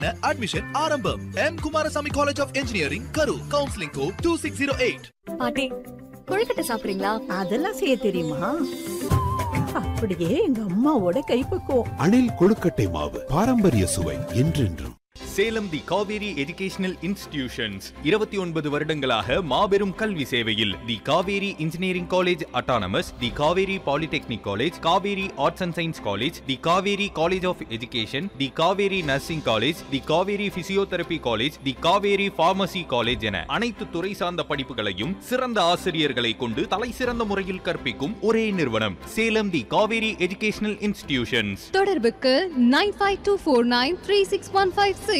Admission ஆரம்பம் M Kumarasamy college of engineering Karur counselling code two six zero eight பாட்டி கொழுக்கட்டை சாப்பிடுறீங்களா அதெல்லாம் செய்ய தெரியுமா அப்படியே எங்க அம்மாவோட கைப்பக்குவம் அணில் கொழுக்கட்டை மாவு பாரம்பரிய சுவை என்றென்றும் Salem the Kaveri educational institutions இருபத்தி ஒன்பது வருடங்களாக மாபெரும் கல்வி சேவையில் the Kaveri engineering college autonomous the Kaveri polytechnic college Kaveri arts and science college the Kaveri college of education the Kaveri nursing college the Kaveri physiotherapy college the Kaveri pharmacy college என அனைத்து துறை சார்ந்த படிப்புகளையும் சிறந்த ஆசிரியர்களை கொண்டு தலை சிறந்த முறையில் கற்பிக்கும் ஒரே நிறுவனம் Salem the Kaveri educational institutions தொடர்புக்கு nine five two four nine three six one five six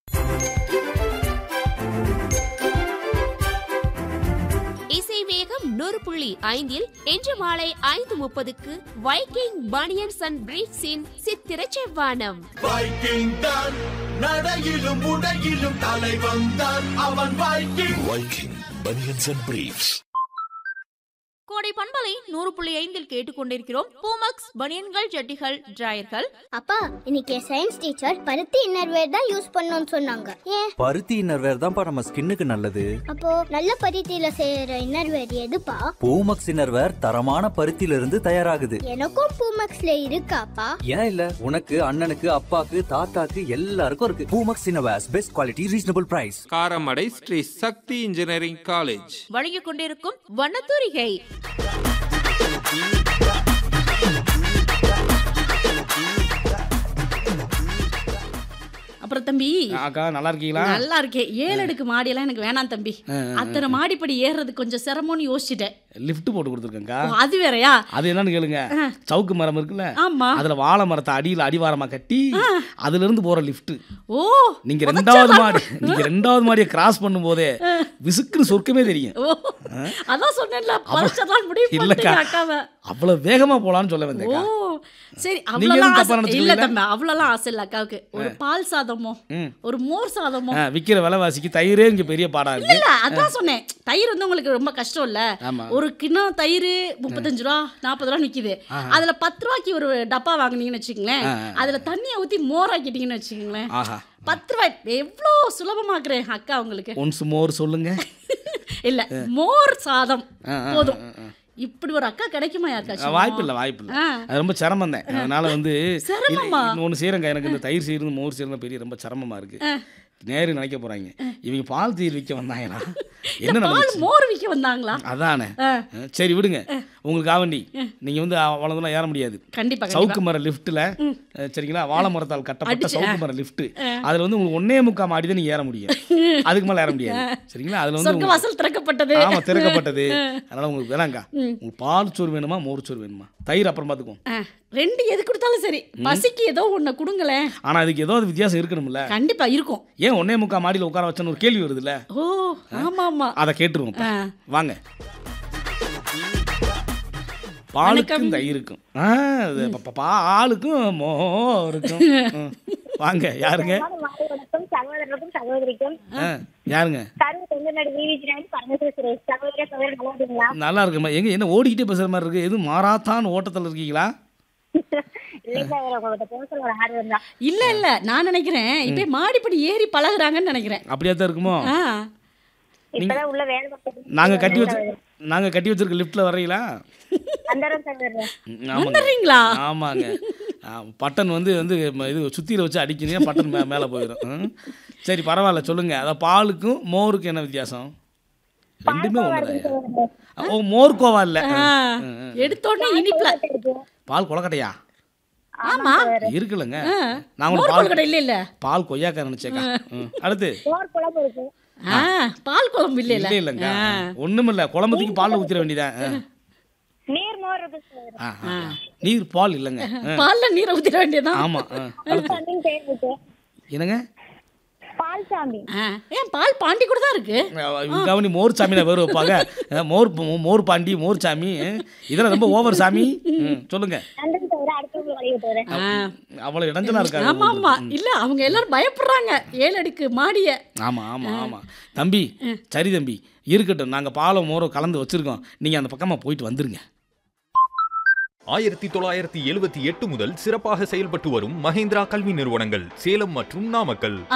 இசை வேகம் நூறு புள்ளி ஐந்தில் இன்று மாலை ஐந்து முப்பதுக்கு வைக்கிங் பனியன்ஸ் அண்ட் பிரீஃப்ஸின் சித்திர செவ்வானம் வைக்கிங் தான் நடையிலும் உடையிலும் தலைவன் தான் அவன் Viking Viking banians and briefs கோடை பண்பலை நூறு புள்ளி ஐந்தில் கேட்டுக்கொண்டிருக்கிறோம் பூமக்ஸ் பனியன்கள் ஜட்டிகள் டிராயர்கள் அப்பா இன்னைக்கு சயின்ஸ் டீச்சர் பருத்தி இன்னர்வேர் தான் யூஸ் பண்ணணும்னு சொன்னாங்க ஏன் பருத்தி இன்னர்வேர் தான்ப்பா நம்ம ஸ்கின்னுக்கு நல்லது அப்போ நல்ல பருத்தியில செய்யற இன்னர்வேர் எதுப்பா பூமக்ஸ் இன்னர்வேர் தரமான பருத்தியில இருந்து தயாராகுது எனக்கும் பூமக்ஸ்ல இருக்காப்பா ஏன் இல்ல உனக்கு அண்ணனுக்கு அப்பாக்கு தாத்தாக்கு எல்லாருக்கும் இருக்கு Poomex innerwears best quality reasonable price Karamadai Sri Sakthi engineering college வழங்கிக் கொண்டிருக்கும் வண்ணத்தூரிகை அப்புறம் தம்பி அக்கா நல்லா இருக்கீங்களா நல்லா இருக்கேன் ஏழு அடுக்கு மாடியெல்லாம் எனக்கு வேணாம் தம்பி அத்தனை மாடிப்படி ஏறுறது கொஞ்சம் சிரமம்னு யோசிச்சுட்டேன் லிஃப்ட் போட்டு கொடுத்துருக்கேங்க்கா ஓ, அது வேறயா அது என்னன்னு கேளுங்க சவுக்கு மரம் இருக்குல்ல ஆமா அதுல வாழை மரத்தை அடியில அடிவாரமா கட்டி அதுல இருந்து போற லிஃப்ட் ஓ நீங்க ரெண்டாவது மாடி நீங்க ரெண்டாவது மாடியை கிராஸ் பண்ணும் போதே விசுக்குன்னு சொர்க்கமே தெரியும் ஓ அதான் சொன்னேன்ல பறிச்சிடலாம் முடிவு இல்லக்கா பண்ணிட்டேன் அக்காவை அவ்வளவு வேகமா போலான்னு சொல்ல ஓ வந்தேன்க்கா சரி நீங்க அவ்வளோலாம் எதுவும் தப்பா ஆசை இல்ல நினைச்சுக்கல? தம்பி அவ்வளோலாம் ஆசை இல்லை அக்காவுக்கு ஒரு பால் சாதமோ ம். ஒரு மோர் சாதமோ ஆ, விக்கிற விலைவாசிக்கு தயிரே இங்க பெரிய பாடா இருக்கு இல்ல அதான் சொன்னேன் தயிர் வந்து உங்களுக்கு ரொம்ப கஷ்டம் இல்ல ஆமா. ஒரு கிண்ணம் தயிர் முப்பத்தஞ்சு ரூபா நாற்பது ரூபா நிக்குது அதுல பத்து ரூபாய்க்கு ஒரு டப்பா வாங்குனீங்கன்னு வச்சுக்கங்களேன் அதுல தண்ணியை ஊத்தி மோர் ஆக்கிட்டீங்கன்னு வச்சுக்கங்களேன் ஆஹா பத்து ரூபாய் எவ்வளோ சுலபமாக்குறேன் அக்கா உங்களுக்கு ஒன்ஸ் மோர் சொல்லுங்க இல்ல மோர் சாதம் ஆ, ஆ, போதும் ஆ, ஆ. இப்படி ஒரு அக்கா கிடைக்குமா யாருக்காச்சும் வாய்ப்பு இல்லை வாய்ப்பு இல்லை ஆ. அது ரொம்ப சிரமம் தான் அதனால வந்து சிரமமா? ஒன்று செய்கிறேங்க எனக்கு இந்த தயிர் செய்யறது மோர் செய்யறது பெரிய ரொம்ப சிரமமா இருக்கு நேரு நினைக்க போறாங்க இவங்க பால் தயிர் விற்க வந்தாங்களா என்ன பால் நடந்துச்சு மோர் விற்க வந்தாங்களா அதானே ஆ. சரி விடுங்க உங்களுக்கு ஆவண்டி நீங்க வந்து அவ்வளோதெல்லாம் ஏற முடியாது கண்டிப்பா சவுக்கு கண்டிப்பா மர லிஃப்ட்ல சரிங்களா வாழை மரத்தால் கட்டப்பட்ட அடிச்சு, சவுக்கு மர லிஃப்ட் அதுல வந்து உங்களுக்கு ஒன்னே முக்கா மாடி தான் நீங்க ஏற முடியும் அதுக்கு மேல ஏற முடியாது சரிங்களா அதுல வந்து சொர்க்க உங்களுக்கு- வாசல் திறக்கப்பட்டது ஆமா திறக்கப்பட்டது அதனால உங்களுக்கு வேணாங்க உங்களுக்கு பால் சோறு வேணுமா மோர் சோறு வேணுமா தயிர் அப்புறம் பார்த்துக்குவோம் ஆ, ரெண்டு எது கொடுத்தாலும் சரி பசிக்கு ஏதோ ஒண்ணு கொடுங்களேன் ஆனா அதுக்கு ஏதோ ஒரு வித்தியாசம் இருக்கணும்ல கண்டிப்பா இருக்கும் ஏன் ஒன்னே முக்கா மாடியில உட்கார வச்சேன்னு ஒரு கேள்வி வருதுல்ல ஓ ஆமா ஆமா அதை கேட்டுருவோம் இப்ப. ஆ. வாங்க பாலுக்கும் தயிருக்கும் ஆ, அது ப- ப- பாலுக்கும் மோருக்கும் ம். வாங்க யாருங்க வணக்கம் சகோதரருக்கும் சகோதரிக்கும் ஆ, யாருங்க கருவு தொண்டநாடு வீழ்ச்சினாடி பரமேஸ்வர சுரேஷ் சகோதர சகோதரர் நல்லா இருக்கீங்களா நல்லா இருக்குமா எங்க என்ன ஓடிக்கிட்டே பேசுற மாதிரி இருக்கு எதுவும் மாறாத்தான் ஓட்டத்துல இருக்கீங்களா இல்லைங்க உங்கள்கிட்ட பேச ஒரு ஆர்வம் தான் இல்ல இல்ல நான் நினைக்கிறேன் இப்ப மாடிப்படி ஏறி பழகுறாங்கன்னு நினைக்கிறேன் அப்படியா தான் இருக்குமோ ஆ, இப்பதான் உள்ள வேலை பார்த்துட்டு நாங்க கட்டி வச்சு நாங்க கட்டி வச்சிருக்க லிஃப்ட்ல வர்றீங்களா வந்துடுறோம் சகோதரர் ம், ஆமாங்க வந்துடுறீங்களா ஆமாங்க ஆ, பட்டன் வந்து வந்து ம- இது சுத்தியில வச்சு அடிக்கிறீங்க பட்டன் மே மேலே போயிடும் ம். சரி பரவாயில்ல சொல்லுங்க அதான் பாலுக்கும் மோருக்கும் என்ன வித்தியாசம் ரெண்டுமே ஒண்ணுதான் ஓ மோர் கோவா இல்ல ஆ, எடுத்த உடனே இனிப்புல பால் கொலக்கட்டையா ஆமா இருக்குல்லங்க ஆ, நான் மோர் உங்களுக்கு பால் கொழுக்கட்டை இல்ல இல்ல பால் கொய்யாக்கா நினைச்சேக்கா ம். அடுத்து மோர் குழம்பு இருக்கு ஆ, பால் குழம்பு இல்ல இல்ல இல்ல இல்லைங்க ஆ. ஒண்ணுமில்ல குழம்புக்கு பால்ல ஊத்திர வேண்டியதான் ஆ. நீர் மோர் இருக்கு சகோதரர் ஆ, ஆ. நீர் பால் இல்லைங்க ஆ. பால்ல நீரை ஊத்திட வேண்டியதான் ஆமா ஆ. அடுத்து சாமின்னு பேர் இருக்கு என்னங்க பால் சாமி ஆ, ஏன் பால் பாண்டி கூட தான் இருக்கு கவனி மோர் சாமியில் வேறு வைப்பாங்க அஹ் மோர் மோர் பாண்டி மோர் சாமி அஹ் இதெல்லாம் ரொம்ப ஓவர் சாமி ம், சொல்லுங்க நன்றி தவிர அடுத்தவங்க வழி விட்டுறேன் ஆ, அவ்வளோ இடைஞ்சலா இருக்காங்க ஆமா ஆமா இல்ல அவங்க எல்லாரும் பயப்படுறாங்க ஏழு அடுக்கு மாடிய ஆமா ஆமா ஆமா தம்பி சரி தம்பி இருக்கட்டும் நாங்க பாலம் மோரம் கலந்து வச்சிருக்கோம் நீங்க அந்த பக்கமா போயிட்டு வந்துருங்க ஆயிரத்தி தொள்ளாயிரத்தி எழுபத்தி எட்டு முதல் சிறப்பாக செயல்பட்டு வரும் மஹேந்திரா கல்வி நிறுவனங்கள் சேலம் மற்றும் நாமக்கல்